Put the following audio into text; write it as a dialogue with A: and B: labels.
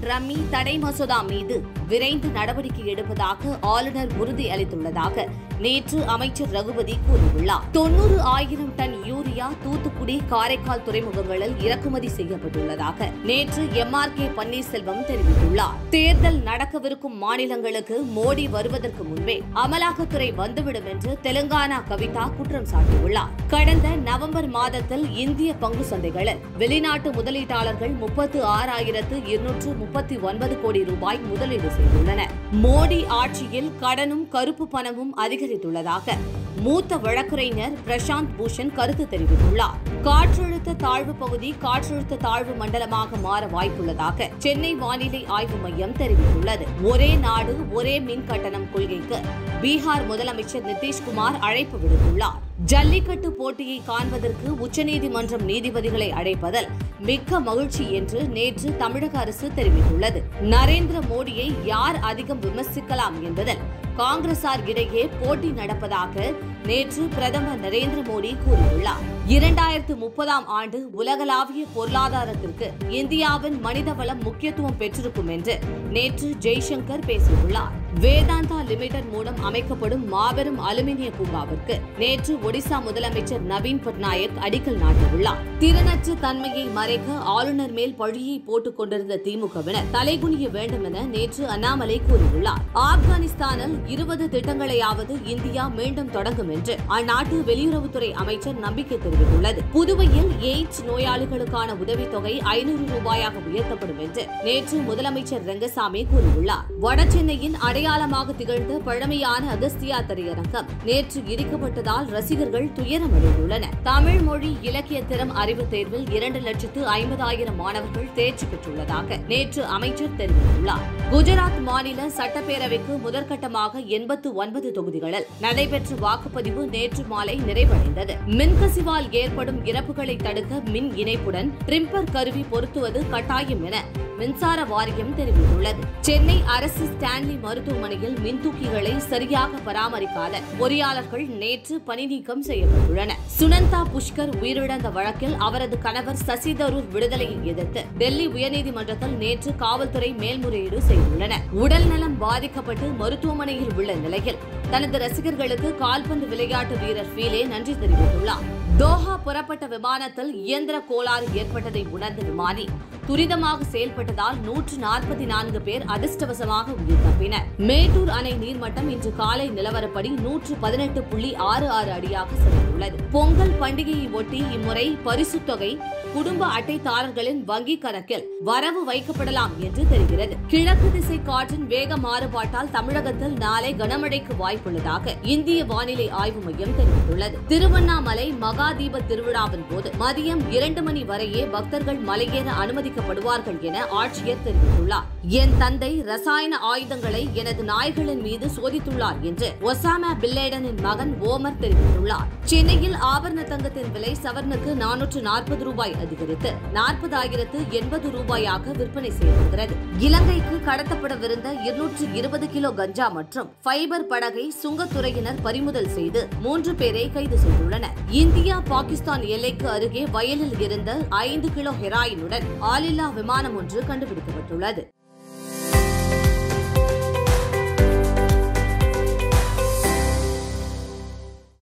A: rummy தடை மசோதா மீது விரைந்து நடவடிக்கை எடுப்பதாக ஆளுநர் உறுதி அளித்துள்ளதாக நேற்று அமைச்சர் ரகுபதி கூறியுள்ளார் தொன்னூறு ஆயிரம் டன் யூரியா தூத்துக்குடி காரைக்கால் துறைமுகங்களில் இறக்குமதி செய்யப்பட்டுள்ளதாக நேற்று எம் ஆர் கே பன்னீர்செல்வம் தெரிவித்துள்ளார் தேர்தல் நடக்கவிருக்கும் மாநிலங்களுக்கு மோடி வருவதற்கு முன்பே அமலாக்கத்துறை வந்துவிடும் என்று தெலுங்கானா கவிதா குற்றம் சாட்டியுள்ளார் கடந்த நவம்பர் மாதத்தில் இந்திய பங்கு சந்தைகளில் வெளிநாட்டு முதலீட்டாளர்கள் முப்பத்து ஆறாயிரத்து இருநூற்று முப்பத்தி ஒன்பது கோடி ரூபாய் முதலீடு செய்துள்ளனர் மோடி ஆட்சியில் கடனும் கருப்பு பணமும் அதிகரித்துள்ளதாக மூத்த வழக்குரைஞர் பிரசாந்த் பூஷன் கருத்து தெரிவித்துள்ளார் காற்றழுத்த தாழ்வு பகுதி காற்றழுத்த தாழ்வு மண்டலமாக மாற வாய்ப்புள்ளதாக சென்னை வானிலை ஆய்வு மையம் தெரிவித்துள்ளது ஒரே நாடு ஒரே மின் கட்டணம் கொள்கைக்கு பீகார் முதலமைச்சர் நிதிஷ்குமார் அழைப்பு விடுத்துள்ளார் ஜல்லிக்கட்டு போட்டியை காண்பதற்கு உச்சநீதிமன்றம் நீதிபதிகளை அழைப்பதில் மிக்க மகிழ்ச்சி என்று நேற்று தமிழக அரசு தெரிவித்துள்ளது நரேந்திர மோடியை யார் அதிகம் விமர்சிக்கலாம் என்பதில் காங்கிரசார் இடையே போட்டி நடப்பதாக நேற்று பிரதமர் நரேந்திர மோடி கூறியுள்ளார் இரண்டாயிரத்து முப்பதாம் ஆண்டு உலகளாவிய பொருளாதாரத்திற்கு இந்தியாவின் மனிதவளம் முக்கியத்துவம் பெற்றிருக்கும் என்று நேற்று ஜெய்சங்கர் பேசியுள்ளார் வேதாந்தா லிமிடெட் மூலம் அமைக்கப்படும் மாபெரும் அலுமினிய பூங்காவிற்கு நேற்று ஒடிசா முதலமைச்சர் நவீன் பட்நாயக் அடிக்கல் நாட்டியுள்ளார் திறனற்ற தன்மையை மறைக்க ஆளுநர் மேல் பழியை போட்டுக் கொண்டிருந்த திமுகவினர் தலைகுனிய வேண்டும் என நேற்று அண்ணாமலை கூறியுள்ளார் ஆப்கானிஸ்தானில் இருபது திட்டங்களையாவது இந்தியா மீண்டும் தொடங்கும் என்று அந்நாட்டு வெளியுறவுத்துறை அமைச்சர் நம்பிக்கை தெரிவித்துள்ளது புதுவையில் எய்ட்ஸ் நோயாளிகளுக்கான உதவித்தொகை ஐநூறு ரூபாயாக உயர்த்தப்படும் என்று நேற்று முதலமைச்சர் ரெங்கசாமி கூறியுள்ளார் வடசென்னையின் அடையாளமாக திகழ்ந்த பழமையான அகஸ்தியா திரையரங்கம் நேற்று இடிக்கப்பட்டதால் ரசிகர்கள் துயரமடைந்துள்ளனர் தமிழ் மொழி இலக்கிய திறம் அறிவுத் தேர்வில் இரண்டு லட்சத்து ஐம்பதாயிரம் மாணவர்கள் தேர்ச்சி பெற்றுள்ளதாக நேற்று அமைச்சர் தெரிவித்துள்ளார் குஜராத் மாநில சட்டப்பேரவைக்கு முதற்கட்டமாக எண்பத்து ஒன்பது தொகுதிகளில் நடைபெற்ற வாக்குப்பதிவு நேற்று மாலை நிறைவடைந்தது மின்கசிவால் ஏற்படும் இறப்புகளை தடுக்க மின் இணைப்புடன் ட்ரிம்பர் கருவி பொருத்துவது கட்டாயம் என மின்சார வாரியம் தெரிவித்துள்ளது சென்னை அரசு ஸ்டான்லி மருத்துவமனையில் மின்தூக்கிகளை சரியாக பராமரிக்காத பொறியாளர்கள் நேற்று பணி நீக்கம் செய்யப்பட்டுள்ளனர் சுனந்தா புஷ்கர் உயிரிழந்த வழக்கில் அவரது கணவர் சசி தரூர் விடுதலையை எதிர்த்து டெல்லி உயர்நீதிமன்றத்தில் நேற்று காவல்துறை மேல்முறையீடு செய்துள்ளனர் உடல்நலம் பாதிக்கப்பட்டு மருத்துவமனையில் உள்ள நிலையில் தனது ரசிகர்களுக்கு கால்பந்து விளையாட்டு வீரர் ஃபீலே நன்றி தெரிவித்துள்ளார் தோஹா புறப்பட்ட விமானத்தில் இயந்திர கோளாறு ஏற்பட்டதை உணர்ந்த விமானி துரிதமாக செயல்பட்டதால் நூற்று நாற்பத்தி நான்கு பேர் அதிர்ஷ்டவசமாக உயிர் தப்பினர் மேட்டூர் அணை நீர்மட்டம் இன்று காலை நிலவரப்படி நூற்று பதினெட்டு புள்ளி ஆறு ஆறு அடியாக சென்றுள்ளது பொங்கல் பண்டிகையை ஒட்டி இம்முறை பரிசுத் தொகை குடும்ப அட்டைதாரர்களின் வங்கிக் கணக்கில் வரவு வைக்கப்படலாம் என்று தெரிகிறது கிழக்கு திசை காற்றின் வேக மாறுபாட்டால் தமிழகத்தில் நாளை கனமழைக்கு வாய்ப்புள்ளதாக இந்திய வானிலை ஆய்வு மையம் தெரிவித்துள்ளது திருவண்ணாமலை மகாதீப திருவிழாவின் போது மதியம் இரண்டு மணி வரையே பக்தர்கள் மலையேற அனுமதிக்கப்படுவார்கள் என ஆட்சியர் தெரிவித்துள்ளார் என் தந்தை ரசாயன ஆயுதங்களை எனது நாய்களின் மீது சோதித்துள்ளார் என்று ஒசாமா பில்லேடனின் மகன் ஓமர் தெரிவித்துள்ளார் சென்னையில் ஆபரண தங்கத்தின் விலை சவர்னுக்கு நானூற்று நாற்பது ரூபாய் அதிகரித்து நாற்பதாயிரத்து எண்பது ரூபாயாக விற்பனை செய்யப்படுகிறது இலங்கைக்கு கடத்தப்படவிருந்த இருநூற்று இருபது கிலோ கஞ்சா மற்றும் ஃபைபர் படகை சுங்கத்துறையினர் பறிமுதல் செய்து மூன்று பேரை கைது செய்துள்ளனர் இந்தியா பாகிஸ்தான் எல்லைக்கு அருகே வயலில் இருந்த ஐந்து கிலோ ஹெராயினுடன் ஆளில்லா விமானம் ஒன்று கண்டுபிடிக்கப்பட்டுள்ளது